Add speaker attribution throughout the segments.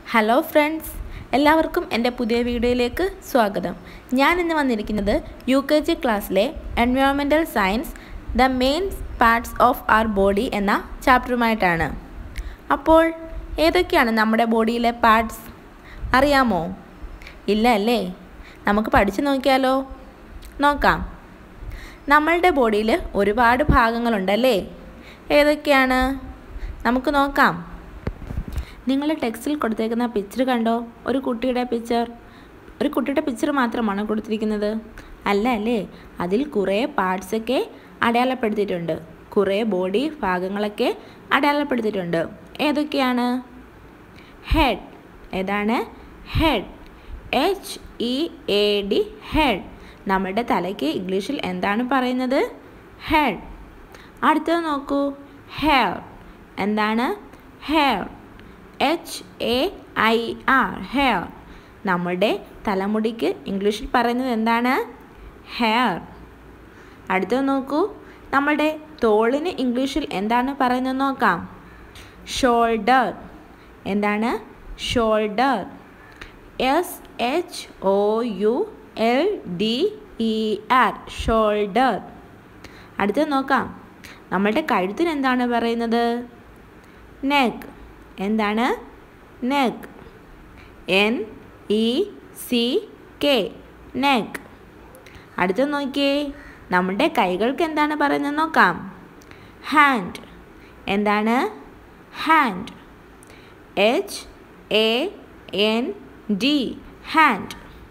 Speaker 1: hello friends എല്ലാവർക്കും എൻ്റെ പുതിയ വീഡിയോയിലേക്ക് സ്വാഗതം ഞാൻ ഇന്ന് വന്നിരിക്കുന്നത് യു കെ ജി ക്ലാസ്സിലെ environmental science the main parts of our body എന്ന ചാപ്റ്ററുമായിട്ടാണ് അപ്പോൾ ഏതൊക്കെയാണ് നമ്മുടെ ബോഡിയിലെ പാർട്സ് അറിയാമോ ഇല്ല അല്ലേ നമുക്ക് പഠിച്ചു നോക്കിയാലോ നോക്കാം നമ്മളുടെ ബോഡിയിൽ ഒരുപാട് ഭാഗങ്ങളുണ്ടല്ലേ ഏതൊക്കെയാണ് നമുക്ക് നോക്കാം നിങ്ങൾ ടെക്സ്റ്റിൽ കൊടുത്തേക്കുന്ന പിക്ചർ കണ്ടോ ഒരു കുട്ടിയുടെ പിക്ചർ ഒരു കുട്ടിയുടെ പിക്ചർ മാത്രമാണോ കൊടുത്തിരിക്കുന്നത് അല്ല അല്ലേ അതിൽ കുറേ പാർട്സൊക്കെ അടയാളപ്പെടുത്തിയിട്ടുണ്ട് കുറേ ബോഡി ഭാഗങ്ങളൊക്കെ അടയാളപ്പെടുത്തിയിട്ടുണ്ട് ഏതൊക്കെയാണ് ഹെഡ് ഏതാണ് head H E A D head നമ്മുടെ തലയ്ക്ക് ഇംഗ്ലീഷിൽ എന്താണ് പറയുന്നത് ഹെഡ് അടുത്തത് നോക്കൂ ഹെയർ എന്താണ് hair H A I R hair നമ്മുടെ തലമുടിക്ക് ഇംഗ്ലീഷിൽ പറയുന്നത് എന്താണ് ഹെയർ അടുത്തത് നോക്കൂ നമ്മുടെ തോളിന് ഇംഗ്ലീഷിൽ എന്താണ് പറയുന്നത് നോക്കാം ഷോൾഡർ എന്താണ് shoulder S H O U L D E R shoulder അടുത്തത് നോക്കാം നമ്മളുടെ കഴുത്തിന് എന്താണ് പറയുന്നത് നെക്ക് എന്താണ് neck N E C K neck അടുത്ത നോക്കിയേ നമ്മുടെ കൈകൾക്ക് എന്താണ് പറയുന്നത് നോക്കാം ഹാൻഡ് എന്താണ് hand H A N D hand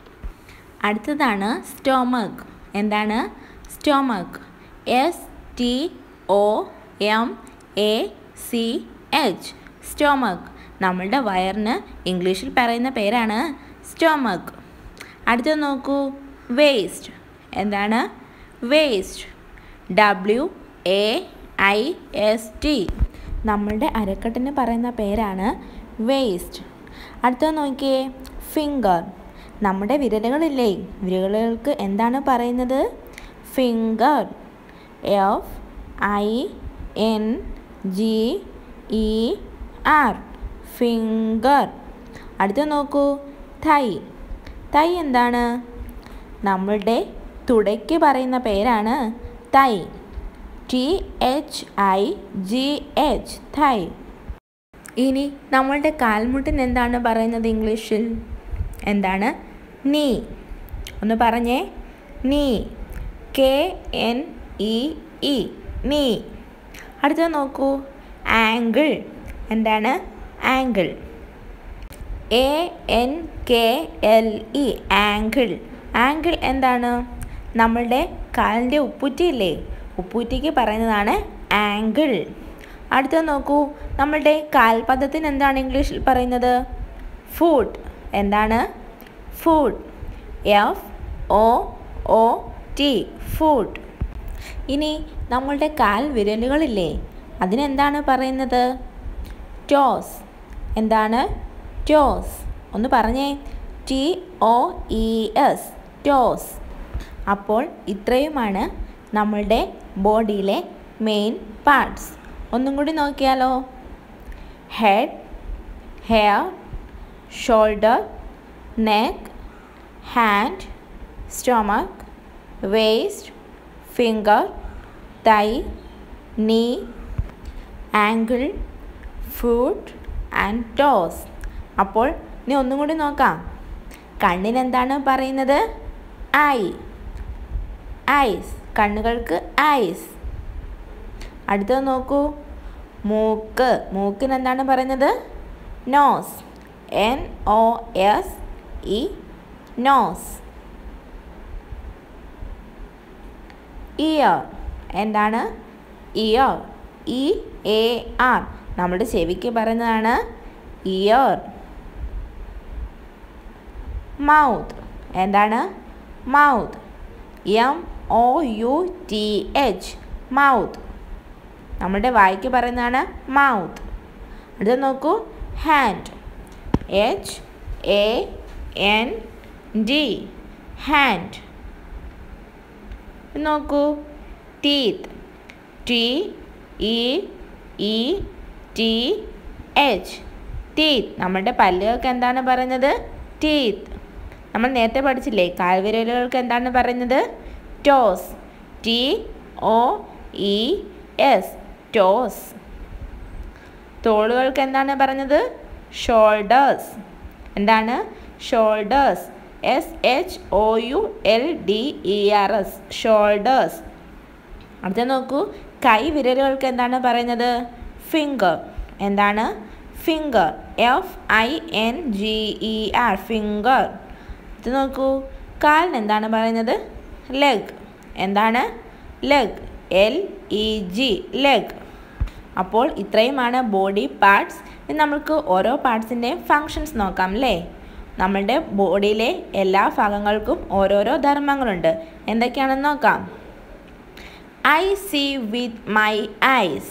Speaker 1: അടുത്തതാണ് സ്റ്റോമക്ക് എന്താണ് stomach S T O M A C H stomach നമ്മളുടെ വയറിന് ഇംഗ്ലീഷിൽ പറയുന്ന പേരാണ് സ്റ്റോമക്ക് അടുത്തത് നോക്കൂ വേസ്റ്റ് എന്താണ് waist W A I S T നമ്മളുടെ അരക്കെട്ടിന് പറയുന്ന പേരാണ് വേസ്റ്റ് അടുത്തത് നോക്കിയേ ഫിംഗർ നമ്മുടെ വിരലുകളില്ലേ വിരലുകൾക്ക് എന്താണ് പറയുന്നത് finger F I N G E R finger അടുത്ത നോക്കൂ തൈ തൈ എന്താണ് നമ്മളുടെ തുടയ്ക്ക് പറയുന്ന പേരാണ് thigh T H I G H thigh ഇനി നമ്മളുടെ കാൽമുട്ടിന് എന്താണ് പറയുന്നത് ഇംഗ്ലീഷിൽ എന്താണ് നീ ഒന്ന് പറഞ്ഞേ നീ കെ എൻ ഇ ഇ നീ അടുത്തത് നോക്കൂ ആംഗിൾ എന്താണ് ankle A N K L E ankle ankle എന്താണ് നമ്മളുടെ കാലിൻ്റെ ഉപ്പൂറ്റിയില്ലേ ഉപ്പൂറ്റിക്ക് പറയുന്നതാണ് ആംഗിൾ അടുത്തത് നോക്കൂ നമ്മളുടെ കാൽപദത്തിന് എന്താണ് ഇംഗ്ലീഷിൽ പറയുന്നത് ഫുഡ് എന്താണ് foot F O O T foot ഇനി നമ്മളുടെ കാൽ വിരലുകളില്ലേ അതിനെന്താണ് പറയുന്നത് ടോസ് എന്താണ് ടോസ് ഒന്ന് പറഞ്ഞേ T O E S toes അപ്പോൾ ഇത്രയുമാണ് നമ്മളുടെ ബോഡിയിലെ മെയിൻ പാർട്സ് ഒന്നും കൂടി നോക്കിയാലോ head hair shoulder neck hand stomach waist finger thigh knee angle food and toss അപ്പോൾ ഇനി ഒന്നും കൂടി നോക്കാം കണ്ണിനെന്താണ് പറയുന്നത് ഐ ഐസ് കണ്ണുകൾക്ക് ഐസ് അടുത്തത് നോക്കൂ മൂക്ക് മൂക്കിന് എന്താണ് പറയുന്നത് nose N O S E nose ear എന്താണ് ഇയർ ഇ എ ആർ നമ്മുടെ ചെവിക്ക് പറയുന്നതാണ് ഇയർ മൗത്ത് എന്താണ് mouth M O U T H mouth നമ്മുടെ വായിക്ക് പറയുന്നതാണ് മൗത്ത് അടുത്ത നോക്കൂ hand H A N D hand നോക്കൂ teeth T E E T H teeth നമ്മുടെ പല്ലുകൾക്ക് എന്താണ് പറയുന്നത് ടീത്ത് നമ്മൾ നേരത്തെ പഠിച്ചില്ലേ കാൽവിരലുകൾക്ക് എന്താണ് പറയുന്നത് toes T O E S toes തോളുകൾക്ക് എന്താണ് പറഞ്ഞത് ഷോൾഡേഴ്സ് എന്താണ് shoulders S H O U L D E R S shoulders അടുത്ത നോക്കൂ കൈ വിരലുകൾക്ക് എന്താണ് പറയുന്നത് ഫിംഗർ എന്താണ് finger F I N G E R finger ഇത് നോക്കൂ കാലിന് എന്താണ് പറയുന്നത് ലെഗ് എന്താണ് leg L E G leg അപ്പോൾ ഇത്രയുമാണ് ബോഡി പാർട്സ് ഇനി നമുക്ക് ഓരോ പാർട്സിൻ്റെയും ഫങ്ഷൻസ് നോക്കാം അല്ലേ നമ്മളുടെ ബോഡിയിലെ എല്ലാ ഭാഗങ്ങൾക്കും ഓരോരോ ധർമ്മങ്ങളുണ്ട് എന്തൊക്കെയാണെന്ന് നോക്കാം I see with my eyes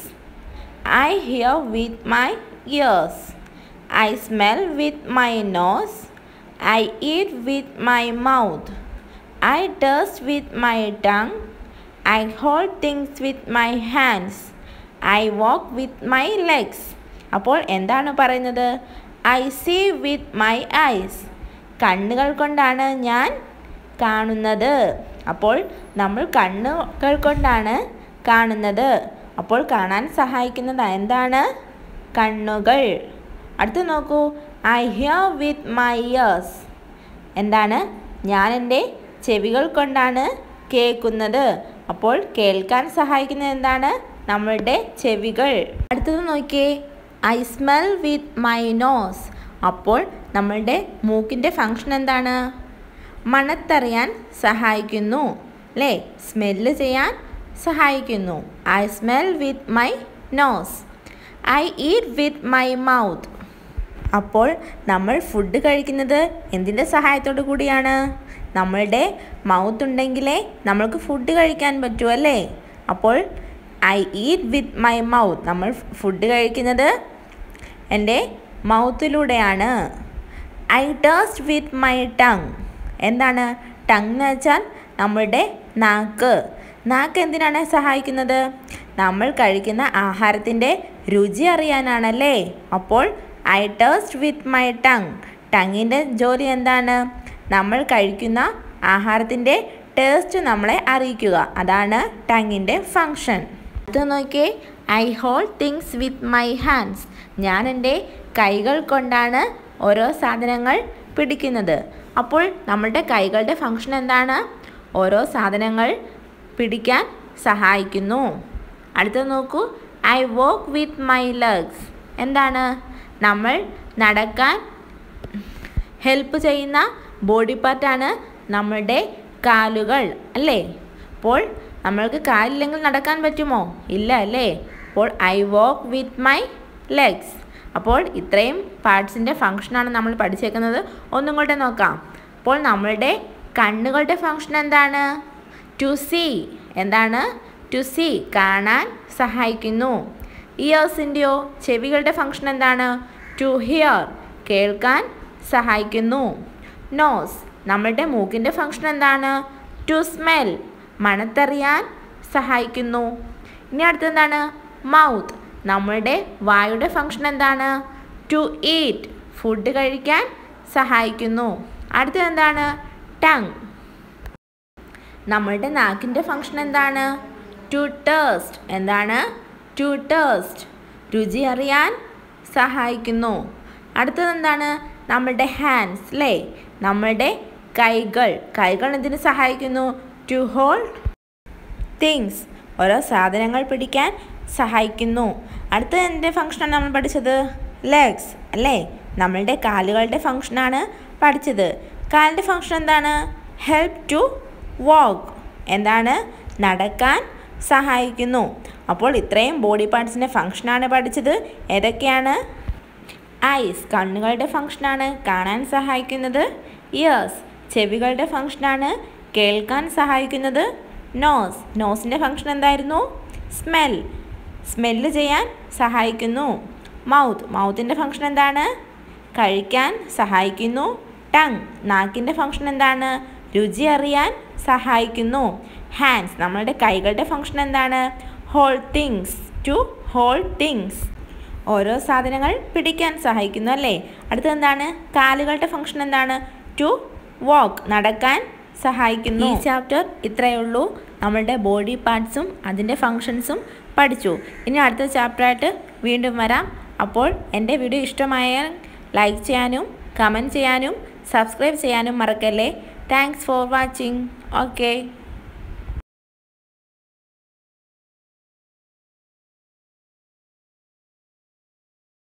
Speaker 1: I hear with my ears I smell with my nose I eat with my mouth I taste with my tongue I hold things with my hands I walk with my legs അപ്പോൾ എന്താണ് പറയുന്നത് I see with my eyes കണ്ണുകൾ കൊണ്ടാണ് ഞാൻ കാണുന്നത് അപ്പോൾ നമ്മൾ കണ്ണുകൾ കൊണ്ടാണ് കാണുന്നത് അപ്പോൾ കാണാൻ സഹായിക്കുന്നത് എന്താണ് കണ്ണുകൾ അടുത്ത് നോക്കൂ I hear with my ears എന്താണ് ഞാൻ എൻ്റെ ചെവികൾ കൊണ്ടാണ് കേൾക്കുന്നത് അപ്പോൾ കേൾക്കാൻ സഹായിക്കുന്നത് എന്താണ് നമ്മളുടെ ചെവികൾ അടുത്തത് നോക്കിയേ I smell with my nose അപ്പോൾ നമ്മളുടെ മൂക്കിൻ്റെ ഫങ്ഷൻ എന്താണ് മണത്തറിയാൻ സഹായിക്കുന്നു അല്ലേ സ്മെല്ല് ചെയ്യാൻ സഹായിക്കുന്നു I smell with my nose I eat with my mouth അപ്പോൾ നമ്മൾ ഫുഡ് കഴിക്കുന്നത് എന്തിൻ്റെ സഹായത്തോടു കൂടിയാണ് നമ്മളുടെ മൗത്ത് ഉണ്ടെങ്കിലേ നമ്മൾക്ക് ഫുഡ് കഴിക്കാൻ പറ്റൂ അല്ലേ അപ്പോൾ I eat with my mouth നമ്മൾ ഫുഡ് കഴിക്കുന്നത് എൻ്റെ മൗത്തിലൂടെയാണ് I taste with my tongue എന്താണ് ടങ് എന്ന് വെച്ചാൽ നമ്മളുടെ നാക്ക് നാക്ക് എന്തിനാണ് സഹായിക്കുന്നത് നമ്മൾ കഴിക്കുന്ന ആഹാരത്തിൻ്റെ രുചി അറിയാനാണല്ലേ അപ്പോൾ I taste with my tongue ടങ്ങിൻ്റെ ജോലി എന്താണ് നമ്മൾ കഴിക്കുന്ന ആഹാരത്തിൻ്റെ ടേസ്റ്റ് നമ്മളെ അറിയിക്കുക അതാണ് ടങ്ങിൻ്റെ ഫങ്ഷൻ അടുത്ത നോക്കിയേ I hold things with my hands ഞാൻ എൻ്റെ കൈകൾ കൊണ്ടാണ് ഓരോ സാധനങ്ങൾ പിടിക്കുന്നത് അപ്പോൾ നമ്മളുടെ കൈകളുടെ ഫങ്ഷൻ എന്താണ് ഓരോ സാധനങ്ങൾ പിടിക്കാൻ സഹായിക്കുന്നു അടുത്തത് നോക്കൂ I walk with my legs എന്താണ് നമ്മൾ നടക്കാൻ ഹെൽപ്പ് ചെയ്യുന്ന ബോഡി പാർട്ടാണ് നമ്മളുടെ കാലുകൾ അല്ലേ അപ്പോൾ നമ്മൾക്ക് കാലില്ലെങ്കിൽ നടക്കാൻ പറ്റുമോ ഇല്ല അല്ലേ അപ്പോൾ I walk with my legs അപ്പോൾ ഇത്രയും പാർട്സിൻ്റെ ഫങ്ഷനാണ് നമ്മൾ പഠിച്ചേക്കുന്നത് ഒന്നും കൂടെ നോക്കാം അപ്പോൾ നമ്മളുടെ കണ്ണുകളുടെ ഫങ്ഷൻ എന്താണ് ടു സീ എന്താണ് ടു സീ കാണാൻ സഹായിക്കുന്നു ഇയേഴ്സിൻ്റെയോ ചെവികളുടെ ഫങ്ഷൻ എന്താണ് ടു ഹിയർ കേൾക്കാൻ സഹായിക്കുന്നു നോസ് നമ്മളുടെ മൂക്കിൻ്റെ ഫങ്ഷൻ എന്താണ് ടു സ്മെൽ മണത്തറിയാൻ സഹായിക്കുന്നു ഇനി അടുത്തെന്താണ് മൗത്ത് നമ്മളുടെ വായുടെ ഫങ്ഷൻ എന്താണ് ടു ഈറ്റ് ഫുഡ് കഴിക്കാൻ സഹായിക്കുന്നു അടുത്തത് എന്താണ് ടങ് നമ്മളുടെ നാക്കിൻ്റെ ഫങ്ഷൻ എന്താണ് ടു ടേസ്റ്റ് എന്താണ് ടു ടേസ്റ്റ് രുചി അറിയാൻ സഹായിക്കുന്നു അടുത്തത് എന്താണ് നമ്മളുടെ ഹാൻഡ്സ് അല്ലേ നമ്മളുടെ കൈകൾ കൈകൾ എന്തിനു സഹായിക്കുന്നു ടു ഹോൾഡ് തിങ്സ് ഓരോ സാധനങ്ങൾ പിടിക്കാൻ സഹായിക്കുന്നു അടുത്ത എൻ്റെ ഫങ്ഷനാണ് നമ്മൾ പഠിച്ചത് ലെഗ്സ് അല്ലേ നമ്മളുടെ കാലുകളുടെ ഫങ്ഷനാണ് പഠിച്ചത് കാലിൻ്റെ ഫങ്ഷൻ എന്താണ് ഹെൽപ്പ് ടു വാക്ക് എന്താണ് നടക്കാൻ സഹായിക്കുന്നു അപ്പോൾ ഇത്രയും ബോഡി പാർട്സിൻ്റെ ഫങ്ഷനാണ് പഠിച്ചത് ഏതൊക്കെയാണ് ഐസ് കണ്ണുകളുടെ ഫങ്ഷനാണ് കാണാൻ സഹായിക്കുന്നത് ഇയേഴ്സ് ചെവികളുടെ ഫങ്ഷനാണ് കേൾക്കാൻ സഹായിക്കുന്നത് നോസ് നോസിൻ്റെ ഫങ്ഷൻ എന്തായിരുന്നു സ്മെൽ സ്മെല്ല് ചെയ്യാൻ സഹായിക്കുന്നു മൗത്ത് മൗത്തിൻ്റെ ഫങ്ഷൻ എന്താണ് കഴിക്കാൻ സഹായിക്കുന്നു ടങ് നാക്കിൻ്റെ ഫങ്ഷൻ എന്താണ് രുചി അറിയാൻ സഹായിക്കുന്നു ഹാൻഡ്സ് നമ്മളുടെ കൈകളുടെ ഫങ്ഷൻ എന്താണ് hold things to hold things ഓരോ സാധനങ്ങൾ പിടിക്കാൻ സഹായിക്കുന്നു അല്ലേ അടുത്തത് എന്താണ് കാലുകളുടെ ഫംഗ്ഷൻ എന്താണ് ടു വാക്ക് നടക്കാൻ സഹായിക്കുന്നു ഈ ചാപ്റ്റർ ഇത്രയേ ഉള്ളൂ നമ്മളുടെ ബോഡി പാർട്സും അതിൻ്റെ ഫങ്ഷൻസും പഠിച്ചു ഇനി അടുത്ത ചാപ്റ്ററായിട്ട് വീണ്ടും വരാം അപ്പോൾ എൻ്റെ വീഡിയോ ഇഷ്ടമായാൽ ലൈക്ക് ചെയ്യാനും കമൻറ്റ് ചെയ്യാനും സബ്സ്ക്രൈബ് ചെയ്യാനും മറക്കല്ലേ താങ്ക്സ് ഫോർ വാച്ചിങ് ഓക്കെ